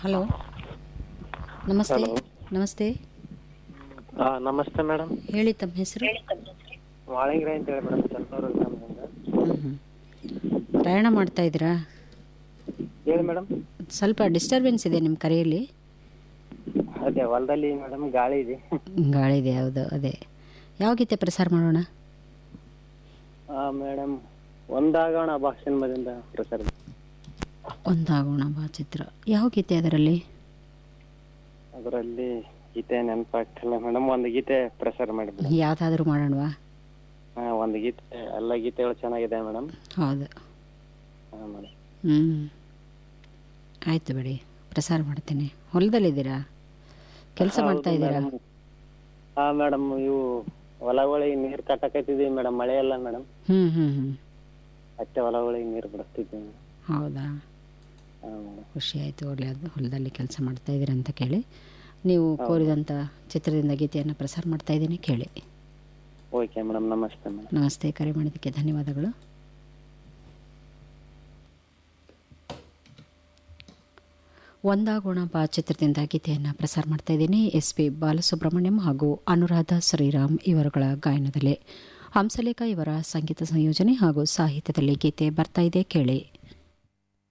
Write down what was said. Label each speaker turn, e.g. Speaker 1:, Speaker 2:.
Speaker 1: Hello ನಮಸ್ತೆ
Speaker 2: Hello.
Speaker 1: ನಮಸ್ತೆ
Speaker 2: ಹಾ ನಮಸ್ತೆ ಮೇಡಮ್
Speaker 1: ಹೇಳಿ ತಮ್ಮ ಹೆಸರು
Speaker 2: ಮಾಳಿಂಗ್ರೆ ಅಂತ ಹೇಳಿ ಮೇಡಮ್ ಚಂದೂರು ಗ್ರಾಮದಿಂದ
Speaker 1: ಹ್ಞೂ ಹ್ಞೂ ಪ್ರಯಾಣ ಮಾಡ್ತಾ ಇದ್ದೀರಾ
Speaker 2: ಹೇಳಿ ಮೇಡಮ್
Speaker 1: ಸ್ವಲ್ಪ ಡಿಸ್ಟರ್ಬೆನ್ಸ್ ಇದೆ ನಿಮ್ಮ ಕರೆಯಲ್ಲಿ
Speaker 2: ಅದೇ ಹೊಲದಲ್ಲಿ ಮೇಡಮ್ ಗಾಳಿ ಇದೆ
Speaker 1: ಗಾಳಿ ಇದೆ ಹೌದು ಅದೇ ಯಾವ ಗೀತೆ ಪ್ರಸಾರ ಮಾಡೋಣ
Speaker 2: ಹಾ ಮೇಡಮ್ ಒಂದಾಗೋಣ ಬಾ ಸಿನಿಮಾದಿಂದ ಪ್ರಸಾರ
Speaker 1: ಒಂದಾಗೋಣ ಬಾ ಚಿತ್ರ ಯಾವ ಗೀತೆ ಅದರಲ್ಲಿ
Speaker 2: ಅದರಲ್ಲಿ ಗೀತೆ ನೆನಪಾಗ್ತಿಲ್ಲ ಮೇಡಮ್ ಒಂದು ಗೀತೆ ಪ್ರಸಾರ ಮಾಡಿ ಮೇಡಮ್
Speaker 1: ಯಾವುದಾದ್ರೂ ಮಾಡೋಣವಾ
Speaker 2: ಹಾ ಒಂದು ಗೀತೆ ಎಲ್ಲ ಗೀತೆಗಳು ಚೆನ್ನಾಗಿದೆ ಮೇಡಮ್
Speaker 1: ಹೌದು
Speaker 2: ಹಾ ಮೇಡಮ್
Speaker 1: ಹ್ಞೂ ಆಯಿತು ಬಿಡಿ ಪ್ರಸಾರ ಮಾಡ್ತೇನೆ ಹೊಲದಲ್ಲಿದ್ದೀರಾ ಕೆಲಸ ಮಾಡ್ತಾ ಇದ್ದೀರಾ
Speaker 2: ಹಾ ಮೇಡಮ್ ಇವು ಹೊಲಗಳಿಗೆ ನೀರು ಕಟ್ಟಕತ್ತಿದೀವಿ ಮೇಡಮ್ ಮಳೆ ಇಲ್ಲ ಮೇಡಮ್
Speaker 1: ಹ್ಞೂ ಹ್ಞೂ ಹ್ಞೂ
Speaker 2: ಅಷ್ಟೇ ಹೊಲಗಳಿಗೆ ನೀರು ಬಿಡಿಸ್ತಿದ್ದೀವಿ
Speaker 1: ಹೌದಾ
Speaker 2: ಹಾ ಮೇಡಮ್
Speaker 1: ಖುಷಿ ಆಯಿತು ಒಳ್ಳೆಯದು ಹೊಲದಲ್ಲಿ ಕೆಲಸ ಮಾಡ್ತಾ ಇದ್ದೀರಾ ಅಂತ ಕೇಳಿ ನೀವು ಕೋರಿದಂಥ ಚಿತ್ರದಿಂದ ಗೀತೆಯನ್ನು ಪ್ರಸಾರ ಮಾಡ್ತಾ ಇದ್ದೀನಿ ಕೇಳಿ
Speaker 2: ಓಕೆ ಮೇಡಮ್ ನಮಸ್ತೆ ಮೇಡಮ್
Speaker 1: ನಮಸ್ತೆ ಕರೆ ಮಾಡಿದ್ದಕ್ಕೆ ಧನ್ಯವಾದಗಳು ಒಂದಾಗೋಣ ಬಾ ಚಿತ್ರದಿಂದ ಗೀತೆಯನ್ನು ಪ್ರಸಾರ ಮಾಡ್ತಾ ಇದ್ದೀನಿ ಎಸ್ ಪಿ ಬಾಲಸುಬ್ರಹ್ಮಣ್ಯಂ ಹಾಗೂ ಅನುರಾಧ ಶ್ರೀರಾಮ್ ಇವರುಗಳ ಗಾಯನದಲ್ಲಿ ಹಂಸಲೇಖ ಇವರ ಸಂಗೀತ ಸಂಯೋಜನೆ ಹಾಗೂ ಸಾಹಿತ್ಯದಲ್ಲಿ ಗೀತೆ ಬರ್ತಾ ಇದೆ ಕೇಳಿ